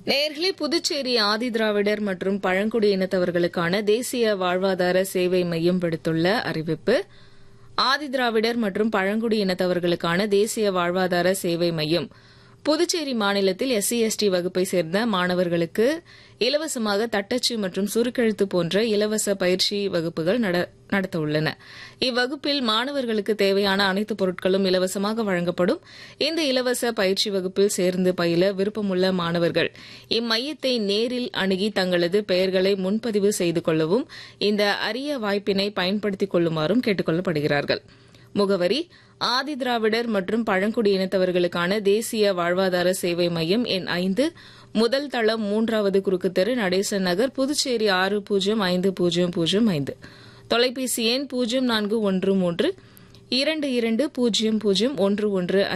நேர்களே புதுச்சேரி ஆதிதிராவிடர் மற்றும் பழங்குடியினத்தவர்களுக்கான தேசிய வாழ்வாதார சேவை மையம் விடுத்துள்ள அறிவிப்பு ஆதிதிராவிடர் மற்றும் பழங்குடியினத்தவர்களுக்கான தேசிய வாழ்வாதார சேவை மையம் புதுச்சேரி மாநிலத்தில் எஸ்சி எஸ்டி வகுப்பை சேர்ந்த மாணவர்களுக்கு இலவசமாக தட்டச்சு மற்றும் சுருக்கெழுத்து போன்ற இலவச பயிற்சி வகுப்புகள் நடத்த உள்ளன இவ்வகுப்பில் மாணவர்களுக்கு தேவையான அனைத்து பொருட்களும் இலவசமாக வழங்கப்படும் இந்த இலவச பயிற்சி வகுப்பில் சேர்ந்து பயில விருப்பமுள்ள மாணவர்கள் இம்மையத்தை நேரில் அணுகி தங்களது பெயர்களை முன்பதிவு செய்து கொள்ளவும் இந்த அரிய வாய்ப்பினை பயன்படுத்திக் கொள்ளுமாறும் கேட்டுக் கொள்ளப்படுகிறார்கள் முகவரி ஆதிதிராவிடர் மற்றும் பழங்குடியினத்தவர்களுக்கான தேசிய வாழ்வாதார சேவை மையம் எண் ஐந்து முதல் தளம் மூன்றாவது குறுக்கு தெரு நடேசன் நகர் புதுச்சேரி ஆறு பூஜ்ஜியம் ஐந்து பூஜ்ஜியம் பூஜ்ஜியம் ஐந்து தொலைபேசி எண் பூஜ்ஜியம் நான்கு ஒன்று மூன்று இரண்டு இரண்டு பூஜ்ஜியம் பூஜ்ஜியம் ஒன்று ஒன்று